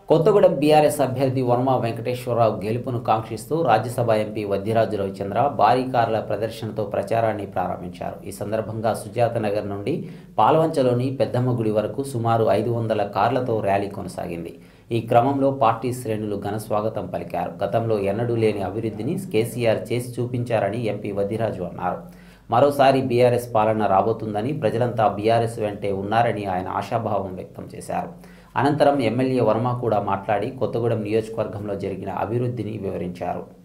Kothagudem BRS అభ్యర్థి వర్మ వెంకటేశ్వరరావు గెలుపును కాంక్షిస్తూ రాజ్యసభ ఎంపీ వద్దిరాజు రవిచంద్ర భారీ కార్ల ప్రదర్శనతో ప్రచారాన్ని ప్రారంభించారు ఈ సందర్భంగా సుజాత నగర్ నుండి పాల్వంచలోని పెద్దమ్మ గుడి వరకు సుమారు ఐదు వందల కార్లతో ర్యాలీ కొనసాగింది ఈ క్రమంలో పార్టీ శ్రేణులు ఘన స్వాగతం పలికారు గతంలో ఎన్నడూ లేని అభివృద్ధిని కేసీఆర్ చేసి చూపించారని ఎంపీ వద్దిరాజు అన్నారు మరోసారి బీఆర్ఎస్ పాలన రాబోతుందని ప్రజలంతా బీఆర్ఎస్ వెంటే ఉన్నారని ఆయన ఆశాభావం వ్యక్తం చేశారు అనంతరం ఎమ్మెల్యే వర్మ కూడా మాట్లాడి కొత్తగూడెం నియోజకవర్గంలో జరిగిన అభివృద్ధిని వివరించారు